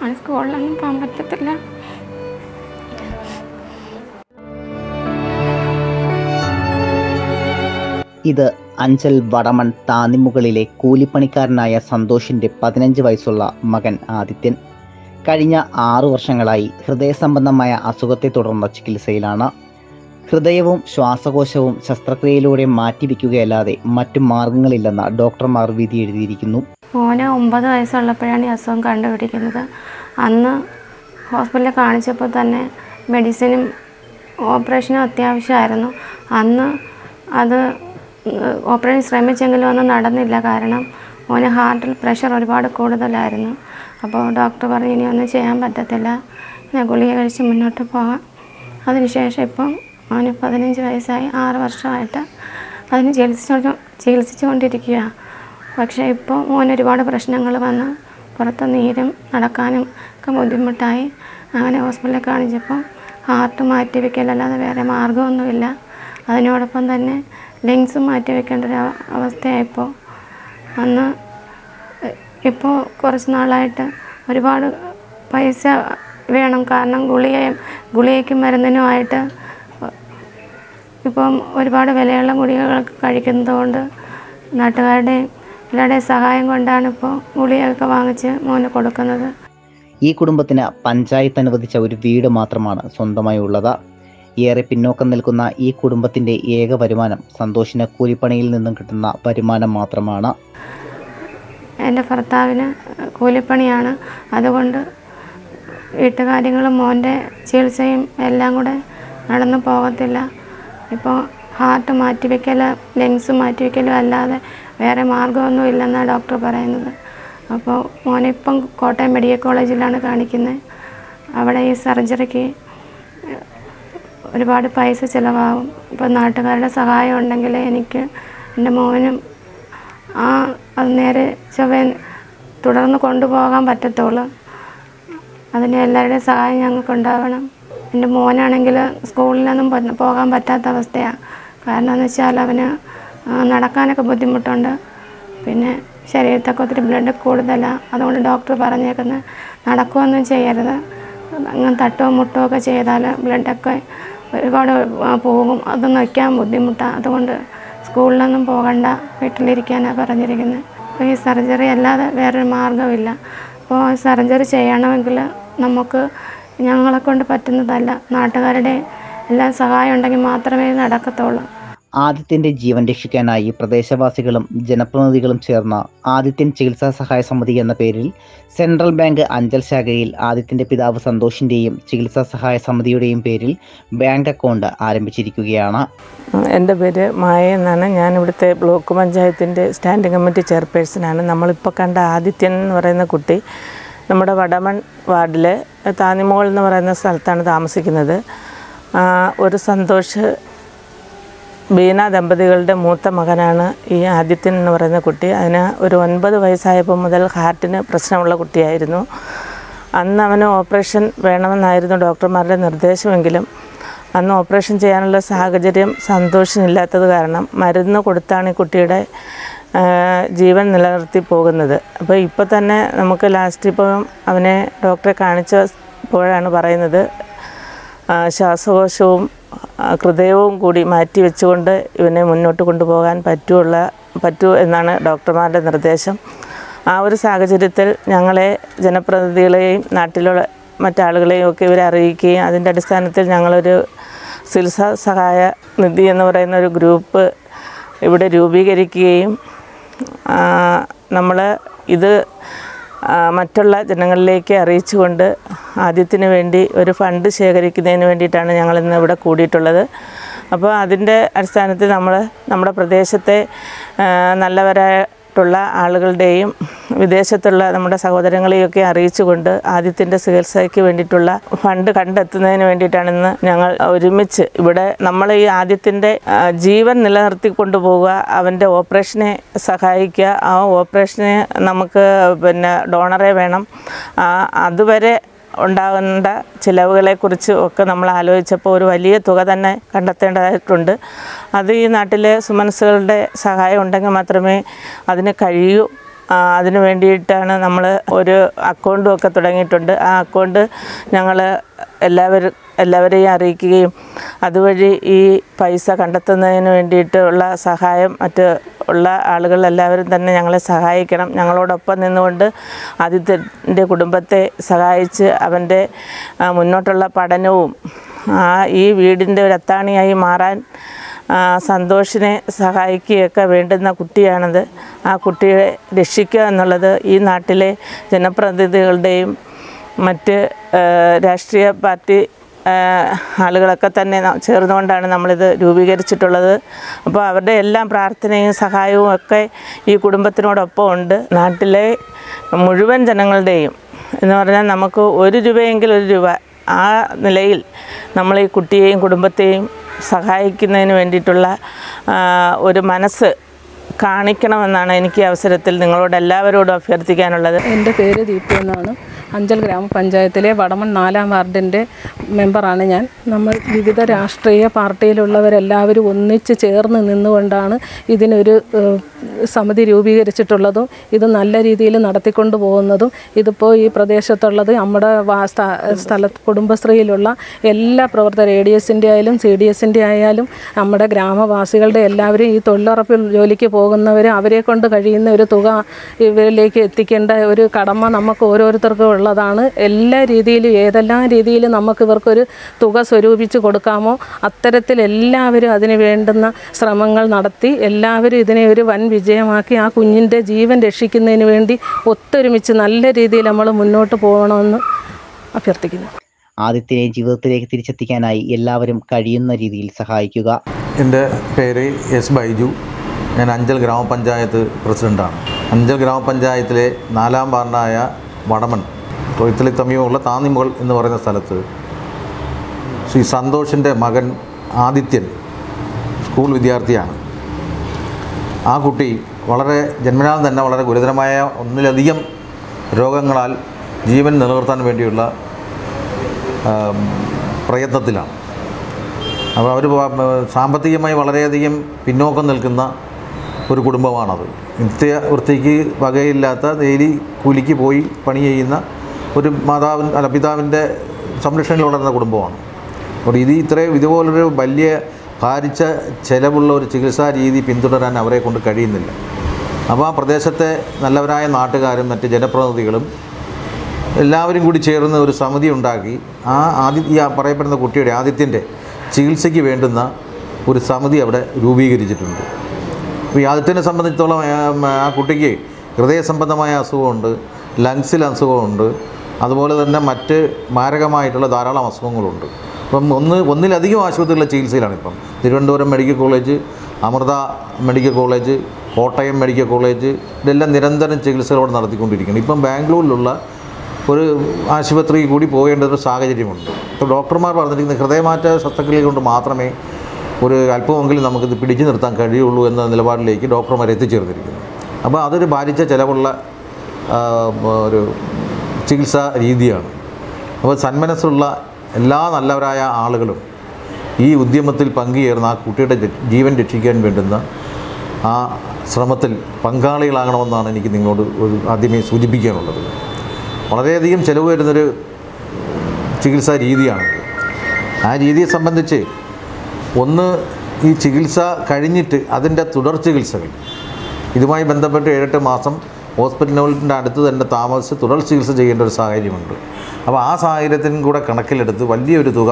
അവന് സ്കൂളിലൊന്നും പോകാൻ പറ്റത്തില്ല ഇത് അഞ്ചൽ വടമൺ താന്നിമുകളിലെ കൂലിപ്പണിക്കാരനായ സന്തോഷിന്റെ പതിനഞ്ച് വയസ്സുള്ള മകൻ ആദിത്യൻ കഴിഞ്ഞ ആറു വർഷങ്ങളായി ഹൃദയ സംബന്ധമായ അസുഖത്തെ തുടർന്ന ചികിത്സയിലാണ് ഹൃദയവും ശ്വാസകോശവും ശസ്ത്രക്രിയയിലൂടെ മാറ്റിവെക്കുകയല്ലാതെ മറ്റു മാർഗങ്ങളില്ലെന്ന് ഡോക്ടർമാർ വിധി എഴുതിയിരിക്കുന്നു മോന് ഒമ്പത് വയസ്സുള്ളപ്പോഴാണ് ഈ അസുഖം കണ്ടുപിടിക്കുന്നത് അന്ന് ഹോസ്പിറ്റലിൽ കാണിച്ചപ്പോൾ തന്നെ മെഡിസിനും ഓപ്പറേഷനും അത്യാവശ്യമായിരുന്നു അന്ന് അത് ഓപ്പറേഷൻ ശ്രമിച്ചെങ്കിലും ഒന്നും നടന്നില്ല കാരണം മോന് ഹാർട്ടിൽ പ്രഷർ ഒരുപാട് കൂടുതലായിരുന്നു അപ്പോൾ ഡോക്ടർ പറഞ്ഞു ഇനി ഒന്നും ചെയ്യാൻ പറ്റത്തില്ല ഞാൻ ഗുളിക കഴിച്ച് മുന്നോട്ട് പോകാം അതിനുശേഷം ഇപ്പം അവന് പതിനഞ്ച് വയസ്സായി ആറ് വർഷമായിട്ട് അതിന് ചികിത്സിച്ചോ ചികിത്സിച്ചുകൊണ്ടിരിക്കുക പക്ഷേ ഇപ്പോൾ മോന് ഒരുപാട് പ്രശ്നങ്ങൾ വന്ന് പുറത്ത് നീരും നടക്കാനും ഒക്കെ ബുദ്ധിമുട്ടായി അങ്ങനെ ഹോസ്പിറ്റലിൽ കാണിച്ചപ്പോൾ ഹാർട്ട് മാറ്റി വെക്കലല്ലാതെ വേറെ മാർഗമൊന്നുമില്ല അതിനോടൊപ്പം തന്നെ ലങ്സ് മാറ്റി വെക്കേണ്ട ഒരു അവ- അവസ്ഥയായിപ്പോൾ അന്ന് ഇപ്പോൾ കുറച്ച് നാളായിട്ട് ഒരുപാട് പൈസ വേണം കാരണം ഗുളികയും ഗുളികയ്ക്കും മരുന്നിനുമായിട്ട് ഇപ്പം ഒരുപാട് വിലയുള്ള ഗുളികകൾ കഴിക്കുന്നത് കൊണ്ട് നാട്ടുകാരുടെയും എല്ലാവരുടെയും സഹായം കൊണ്ടാണ് ഇപ്പോൾ ഗുളികയൊക്കെ വാങ്ങിച്ച് മോന് കൊടുക്കുന്നത് ഈ കുടുംബത്തിന് പഞ്ചായത്ത് അനുവദിച്ച ഒരു വീട് മാത്രമാണ് സ്വന്തമായി ഉള്ളത് ഏറെ പിന്നോക്കം നിൽക്കുന്ന ഈ കുടുംബത്തിന്റെ ഏക വരുമാനം സന്തോഷിന് കൂലിപ്പണിയിൽ നിന്നും കിട്ടുന്ന വരുമാനം മാത്രമാണ് എൻ്റെ ഭർത്താവിന് കൂലിപ്പണിയാണ് അതുകൊണ്ട് വീട്ടുകാര്യങ്ങളും മോൻ്റെ ചികിത്സയും എല്ലാം കൂടെ നടന്നു പോകത്തില്ല ഇപ്പോൾ ഹാർട്ട് മാറ്റിവെക്കൽ ലെങ്സ് മാറ്റിവെക്കലും അല്ലാതെ വേറെ മാർഗമൊന്നും ഇല്ലെന്നാണ് ഡോക്ടർ പറയുന്നത് അപ്പോൾ മോനിപ്പം കോട്ടയം മെഡിക്കൽ കോളേജിലാണ് കാണിക്കുന്നത് അവിടെ ഈ സർജറിക്ക് ഒരുപാട് പൈസ ചിലവാകും ഇപ്പോൾ നാട്ടുകാരുടെ സഹായം ഉണ്ടെങ്കിൽ എനിക്ക് എൻ്റെ മോനും ആ അത് നേരെ ചൊവ്വ തുടർന്ന് കൊണ്ടുപോകാൻ പറ്റത്തുള്ളൂ അതിന് എല്ലാവരുടെയും സഹായം ഞങ്ങൾക്ക് ഉണ്ടാവണം എൻ്റെ മോനാണെങ്കിൽ സ്കൂളിലൊന്നും പോ- പോകാൻ പറ്റാത്ത അവസ്ഥയാണ് കാരണം എന്ന് വെച്ചാൽ അവന് ആ, നടക്കാനൊക്കെ ബുദ്ധിമുട്ടുണ്ട് പിന്നെ ശരീരത്തൊക്കെ ഒത്തിരി ബ്ലഡ് കൂടുതലാണ് അതുകൊണ്ട് ഡോക്ടർ പറഞ്ഞേക്കുന്നത് നടക്കുകയൊന്നും ചെയ്യരുത് അങ്ങനെ തട്ടോ മുട്ടോ ഒക്കെ ചെയ്താൽ ബ്ലഡൊക്കെ ഒരുപാട് ആ, പോകും അതൊന്നും വയ്ക്കാൻ ബുദ്ധിമുട്ടാണ് അതുകൊണ്ട് സ്കൂളിലൊന്നും പോകണ്ട വീട്ടിലിരിക്കാനാണ് പറഞ്ഞിരിക്കുന്നത് അപ്പോൾ ഈ സർജറി അല്ലാതെ വേറൊരു മാർഗ്ഗമില്ല അപ്പോൾ സർജറി ചെയ്യണമെങ്കിൽ നമുക്ക് ഞങ്ങളെ കൊണ്ട് പറ്റുന്നതല്ല നാട്ടുകാരുടെ എല്ലാ സഹായം ഉണ്ടെങ്കിൽ മാത്രമേ ഇത് നടക്കത്തുള്ളൂ ആദിത്യന്റെ ജീവൻ രക്ഷിക്കാനായി പ്രദേശവാസികളും ജനപ്രതിനിധികളും ചേർന്ന ആദിത്യൻ ചികിത്സാ സഹായ സമിതി എന്ന പേരിൽ സെൻട്രൽ ബാങ്ക് അഞ്ചൽ ശാഖയിൽ ആദിത്യന്റെ പിതാവ് സന്തോഷിന്റെയും ചികിത്സാ സഹായ സമിതിയുടെയും പേരിൽ ബാങ്ക് അക്കൗണ്ട് ആരംഭിച്ചിരിക്കുകയാണ് എൻ്റെ പേര് മായ എന്നാണ് ഞാൻ ഇവിടുത്തെ ബ്ലോക്ക് പഞ്ചായത്തിൻ്റെ സ്റ്റാൻഡിംഗ് കമ്മിറ്റി ചെയർപേഴ്സണാണ് നമ്മളിപ്പോൾ കണ്ട ആദിത്യൻ എന്ന് പറയുന്ന കുട്ടി നമ്മുടെ വടമൺ വാർഡിലെ താന്നിമോൾ എന്ന് പറയുന്ന സ്ഥലത്താണ് താമസിക്കുന്നത് ആ, ഒരു സന്തോഷ് ബീന ദമ്പതികളുടെ മൂത്ത മകനാണ് ഈ ആദിത്യൻ എന്ന് പറയുന്ന കുട്ടി അതിന് ഒരു ഒൻപത് വയസ്സായപ്പോൾ മുതൽ ഹാർട്ടിന് പ്രശ്നമുള്ള കുട്ടിയായിരുന്നു അന്ന് അവന് ഓപ്പറേഷൻ വേണമെന്നായിരുന്നു ഡോക്ടർമാരുടെ നിർദ്ദേശമെങ്കിലും അന്ന് ഓപ്പറേഷൻ ചെയ്യാനുള്ള സാഹചര്യം സന്തോഷമില്ലാത്തത് കാരണം മരുന്ന് കൊടുത്താണ് ഈ കുട്ടിയുടെ ആ, ജീവൻ നിലനിർത്തി പോകുന്നത് അപ്പോൾ ഇപ്പോൾ തന്നെ നമുക്ക് ലാസ്റ്റ് ഇപ്പം അവനെ ഡോക്ടറെ കാണിച്ചപ്പോഴാണ് പറയുന്നത് ആ, ശ്വാസകോശവും ആ, ഹൃദയവും കൂടി മാറ്റി വെച്ചുകൊണ്ട് ഇവനെ മുന്നോട്ട് കൊണ്ടുപോകാൻ പറ്റുള്ള പറ്റൂ എന്നാണ് ഡോക്ടർമാരുടെ നിർദ്ദേശം ആ ഒരു സാഹചര്യത്തിൽ ഞങ്ങളെ ജനപ്രതിനിധികളെയും നാട്ടിലുള്ള മറ്റാളുകളെയും ഒക്കെ ഇവരെ അറിയിക്കുകയും അതിൻ്റെ അടിസ്ഥാനത്തിൽ ഞങ്ങളൊരു ചികിത്സാ സഹായ നിധി എന്ന് പറയുന്ന ഒരു ഗ്രൂപ്പ് ഇവിടെ രൂപീകരിക്കുകയും നമ്മൾ ഇത് ആ, മറ്റുള്ള ജനങ്ങളിലേക്ക് അറിയിച്ചുകൊണ്ട് ആദ്യത്തിന് വേണ്ടി ഒരു ഫണ്ട് ശേഖരിക്കുന്നതിന് വേണ്ടിയിട്ടാണ് ഞങ്ങൾ ഇന്ന് ഇവിടെ കൂടിയിട്ടുള്ളത് അപ്പോൾ അതിൻ്റെ അടിസ്ഥാനത്തിൽ നമ്മൾ നമ്മുടെ പ്രദേശത്തെ ആ, നല്ലവരായിട്ടുള്ള ആളുകളുടെയും വിദേശത്തുള്ള നമ്മുടെ സഹോദരങ്ങളെയൊക്കെ അറിയിച്ചുകൊണ്ട് ആദ്യത്തിൻ്റെ ചികിത്സയ്ക്ക് വേണ്ടിയിട്ടുള്ള ഫണ്ട് കണ്ടെത്തുന്നതിന് വേണ്ടിയിട്ടാണ് ഇന്ന് ഞങ്ങൾ ഒരുമിച്ച് ഇവിടെ നമ്മൾ ഈ ആദ്യത്തിൻ്റെ ആ, ജീവൻ നിലനിർത്തി കൊണ്ടുപോവുക അവൻ്റെ ഓപ്പറേഷനെ സഹായിക്കുക ആ ഓപ്പറേഷന് നമുക്ക് പിന്നെ ഡോണറെ വേണം ആ, അതുവരെ ഉണ്ടാകുന്ന ചിലവുകളെക്കുറിച്ച് ഒക്കെ നമ്മൾ ആലോചിച്ചപ്പോൾ ഒരു വലിയ തുക തന്നെ കണ്ടെത്തേണ്ടതായിട്ടുണ്ട് അത് ഈ നാട്ടിലെ സുമനസ്സുകളുടെ സഹായം ഉണ്ടെങ്കിൽ മാത്രമേ അതിന് കഴിയൂ ആ, അതിന് വേണ്ടിയിട്ടാണ് നമ്മൾ ഒരു അക്കൗണ്ടും ഒക്കെ തുടങ്ങിയിട്ടുണ്ട് ആ അക്കൗണ്ട് ഞങ്ങൾ എല്ലാവരും എല്ലാവരെയും അറിയിക്കുകയും അതുവഴി ഈ പൈസ കണ്ടെത്തുന്നതിന് വേണ്ടിയിട്ടുള്ള സഹായം മറ്റ് ഉള്ള ആളുകൾ എല്ലാവരും തന്നെ ഞങ്ങളെ സഹായിക്കണം ഞങ്ങളോടൊപ്പം നിന്നുകൊണ്ട് ആദിത്യൻ്റെ കുടുംബത്തെ സഹായിച്ച് അവൻ്റെ ആ, മുന്നോട്ടുള്ള പഠനവും ആ, ഈ വീടിൻ്റെ ഒരു അത്താണിയായി മാറാൻ ആ, സന്തോഷിനെ സഹായിക്കുകയൊക്കെ വേണ്ടുന്ന കുട്ടിയാണത് ആ കുട്ടിയെ രക്ഷിക്കുക എന്നുള്ളത് ഈ നാട്ടിലെ ജനപ്രതിനിധികളുടെയും മറ്റ് ആ, രാഷ്ട്രീയ പാർട്ടി ആ, ആളുകളൊക്കെ തന്നെ ന- ചേർന്നുകൊണ്ടാണ് നമ്മളിത് രൂപീകരിച്ചിട്ടുള്ളത് അപ്പോൾ അവരുടെ എല്ലാം പ്രാർത്ഥനയും സഹായവും ഒക്കെ ഈ കുടുംബത്തിനോടൊപ്പം ഉണ്ട് നാട്ടിലെ മുഴുവൻ ജനങ്ങളുടെയും എന്ന് പറഞ്ഞാൽ നമുക്ക് ഒരു രൂപയെങ്കിൽ ഒരു രൂപ ആ നിലയിൽ നമ്മൾ ഈ കുട്ടിയെയും കുടുംബത്തെയും സഹായിക്കുന്നതിന് വേണ്ടിയിട്ടുള്ള ആ, ഒരു മനസ്സ് കാണിക്കണമെന്നാണ് എനിക്ക് ഈ അവസരത്തിൽ നിങ്ങളോട് എല്ലാവരോടും അഭ്യർത്ഥിക്കാനുള്ളത് എൻ്റെ പേര് ദീപ്തി എന്നാണ് അഞ്ചൽ ഗ്രാമപഞ്ചായത്തിലെ വടമൺ നാലാം വാർഡിൻ്റെ മെമ്പറാണ് ഞാൻ നമ്മൾ വിവിധ രാഷ്ട്രീയ പാർട്ടിയിലുള്ളവരെല്ലാവരും ഒന്നിച്ച് ചേർന്ന് നിന്നുകൊണ്ടാണ് ഇതിനൊരു ഏഹ്, സമിതി രൂപീകരിച്ചിട്ടുള്ളതും ഇത് നല്ല രീതിയിൽ നടത്തിക്കൊണ്ട് പോകുന്നതും ഇതിപ്പോൾ ഈ പ്രദേശത്തുള്ളത് നമ്മുടെ വാ സ്ഥ- സ്ഥല കുടുംബശ്രീയിലുള്ള എല്ലാ പ്രവർത്തകർ എ ഡി എസിൻ്റെ ആയാലും സി ഡി എസിൻ്റെ ആയാലും നമ്മുടെ ഗ്രാമവാസികളുടെ എല്ലാവരും ഈ തൊഴിലുറപ്പിൽ ജോലിക്ക് പോകുന്നവർ അവരെ കൊണ്ട് കഴിയുന്ന ഒരു തുക ഇവരിലേക്ക് എത്തിക്കേണ്ട ഒരു കടമ നമുക്ക് ഓരോരുത്തർക്കും ഉള്ളതാണ് എല്ലാ രീതിയിലും ഏതെല്ലാം രീതിയിൽ നമുക്ക് ഇവർക്കൊരു തുക സ്വരൂപിച്ച് കൊടുക്കാമോ അത്തരത്തിൽ എല്ലാവരും അതിന് വേണ്ടുന്ന ശ്രമങ്ങൾ നടത്തി എല്ലാവരും ഇതിനെ ഒരു വൻ വിജയമാക്കി ആ കുഞ്ഞിൻ്റെ ജീവൻ രക്ഷിക്കുന്നതിന് വേണ്ടി ഒത്തൊരുമിച്ച് നല്ല രീതിയിൽ നമ്മൾ മുന്നോട്ട് പോകണമെന്ന് അഭ്യർത്ഥിക്കുന്നു ആദിത്യനെ ജീവിതത്തിലേക്ക് തിരിച്ചെത്തിക്കാനായി എല്ലാവരും കഴിയുന്ന രീതിയിൽ സഹായിക്കുക എൻ്റെ പേര് എസ് ബൈജു ഞാൻ അഞ്ചൽ ഗ്രാമപഞ്ചായത്ത് പ്രസിഡൻ്റാണ് അഞ്ചൽ ഗ്രാമപഞ്ചായത്തിലെ നാലാം വാർഡായ വടമൺ തൊയ്ത്തലി തമിയുള്ള താന്നിമുകൾ എന്ന് പറയുന്ന സ്ഥലത്ത് ശ്രീ സന്തോഷിൻ്റെ മകൻ ആദിത്യൻ സ്കൂൾ വിദ്യാർത്ഥിയാണ് ആ കുട്ടി വളരെ ജന്മനാൽ തന്നെ വളരെ ഗുരുതരമായ ഒന്നിലധികം രോഗങ്ങളാൽ ജീവൻ നിലനിർത്താൻ വേണ്ടിയുള്ള ആം, പ്രയത്നത്തിലാണ് അപ്പോൾ അവർ സാമ്പത്തികമായി വളരെയധികം പിന്നോക്കം നിൽക്കുന്ന ഒരു കുടുംബമാണത് നിത്യ വൃത്തിക്ക് വകയില്ലാത്ത ഡെയിലി കൂലിക്ക് പോയി പണി ചെയ്യുന്ന ഒരു മാതാവിൻ അല്ല പിതാവിൻ്റെ സംരക്ഷണയിൽ വളർന്ന കുടുംബമാണ് അപ്പോൾ ഇത് ഇത്രയും ഇതുപോലൊരു വലിയ ഭാരിച്ച ചിലവുള്ള ഒരു ചികിത്സാ രീതി പിന്തുടരാൻ അവരെ കൊണ്ട് കഴിയുന്നില്ല അപ്പോൾ ആ പ്രദേശത്തെ നല്ലവരായ നാട്ടുകാരും മറ്റ് ജനപ്രതിനിധികളും എല്ലാവരും കൂടി ചേർന്ന് ഒരു സമിതി ഉണ്ടാക്കി ആ ആദ്യ ഈ ആ പറയപ്പെടുന്ന കുട്ടിയുടെ ആദിത്യൻ്റെ ചികിത്സയ്ക്ക് വേണ്ടുന്ന ഒരു സമിതി അവിടെ രൂപീകരിച്ചിട്ടുണ്ട് അപ്പോൾ ഈ ആദിത്യനെ സംബന്ധിച്ചിടത്തോളം ആ, ആ കുട്ടിക്ക് ഹൃദയ സംബന്ധമായ അസുഖമുണ്ട് ലങ്സിൽ അസുഖമുണ്ട് അതുപോലെ തന്നെ മറ്റ് മാരകമായിട്ടുള്ള ധാരാളം അസുഖങ്ങളുണ്ട് അപ്പം ഒന്ന് ഒന്നിലധികം ആശുപത്രികളിലെ ചികിത്സയിലാണ് ഇപ്പം Thiruvananthapuram medical college Amrita medical college Kottayam medical college ഇതെല്ലാം നിരന്തരം ചികിത്സകളോട് നടത്തിക്കൊണ്ടിരിക്കുന്നു ഇപ്പം ബാംഗ്ലൂരിലുള്ള ഒരു ആശുപത്രി കൂടി പോകേണ്ട ഒരു സാഹചര്യമുണ്ട് ഇപ്പോൾ ഡോക്ടർമാർ പറഞ്ഞിരിക്കുന്നത് ഹൃദയമാറ്റ ശസ്ത്രക്രിയ കൊണ്ട് മാത്രമേ ഒരു അല്പമെങ്കിലും നമുക്കിത് പിടിച്ചു നിർത്താൻ കഴിയുള്ളൂ എന്ന നിലപാടിലേക്ക് ഡോക്ടർമാർ എത്തിച്ചേർന്നിരിക്കുന്നു അപ്പോൾ അതൊരു ഭാരിച്ച ചിലവുള്ള ആ, ഒരു ചികിത്സാ രീതിയാണ് അപ്പോൾ സന്മനസ്സുള്ള എല്ലാ നല്ലവരായ ആളുകളും ഈ ഉദ്യമത്തിൽ പങ്കുചേർന്ന് ആ കുട്ടിയുടെ ജ- ജീവൻ രക്ഷിക്കാൻ വേണ്ടുന്ന ആ ശ്രമത്തിൽ പങ്കാളികളാകണമെന്നാണ് എനിക്ക് നിങ്ങളോട് ഒരു ആദ്യമേ സൂചിപ്പിക്കാനുള്ളത് വളരെയധികം ചിലവ് വരുന്നൊരു ചികിത്സാ രീതിയാണിത് ആ രീതിയെ സംബന്ധിച്ച് ഒന്ന് ഈ ചികിത്സ കഴിഞ്ഞിട്ട് അതിൻ്റെ തുടർ ചികിത്സകൾ ഇതുമായി ബന്ധപ്പെട്ട് ഏഴെട്ട് മാസം ഹോസ്പിറ്റലിൻ്റെ അടുത്ത് തന്നെ താമസിച്ച് തുടർ ചികിത്സ ചെയ്യേണ്ട ഒരു സാഹചര്യമുണ്ട് അപ്പോൾ ആ സാഹചര്യത്തിനും കൂടെ കണക്കിലെടുത്ത് വലിയൊരു തുക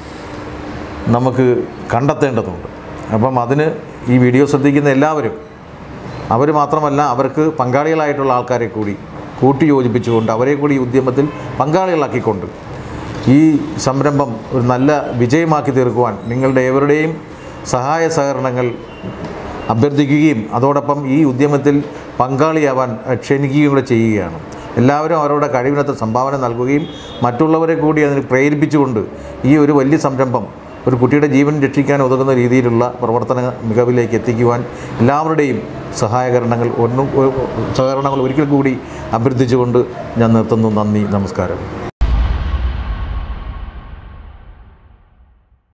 നമുക്ക് കണ്ടെത്തേണ്ടതുണ്ട് അപ്പം അതിന് ഈ വീഡിയോ ശ്രദ്ധിക്കുന്ന എല്ലാവരും അവർ മാത്രമല്ല അവർക്ക് പങ്കാളികളായിട്ടുള്ള ആൾക്കാരെ കൂടി കൂട്ടി യോജിപ്പിച്ചുകൊണ്ട് അവരെ കൂടി ഈ ഉദ്യമത്തിൽ പങ്കാളികളാക്കിക്കൊണ്ട് ഈ സംരംഭം ഒരു നല്ല വിജയമാക്കി തീർക്കുവാൻ നിങ്ങളുടെ ഏവരുടെയും സഹായ സഹകരണങ്ങൾ അഭ്യർത്ഥിക്കുകയും അതോടൊപ്പം ഈ ഉദ്യമത്തിൽ പങ്കാളിയാവാൻ ക്ഷണിക്കുകയും കൂടെ ചെയ്യുകയാണ് എല്ലാവരും അവരുടെ കഴിവിനത്ര സംഭാവന നൽകുകയും മറ്റുള്ളവരെ കൂടി അതിന് പ്രേരിപ്പിച്ചുകൊണ്ട് ഈ ഒരു വലിയ സംരംഭം ഒരു കുട്ടിയുടെ ജീവൻ രക്ഷിക്കാൻ ഉതകുന്ന രീതിയിലുള്ള പ്രവർത്തന മികവിലേക്ക് എത്തിക്കുവാൻ എല്ലാവരുടെയും സഹായകരണങ്ങൾ ഒന്നും സഹകരണങ്ങൾ ഒരിക്കൽ കൂടി അഭ്യർത്ഥിച്ചുകൊണ്ട് ഞാൻ നിർത്തുന്നു നന്ദി നമസ്കാരം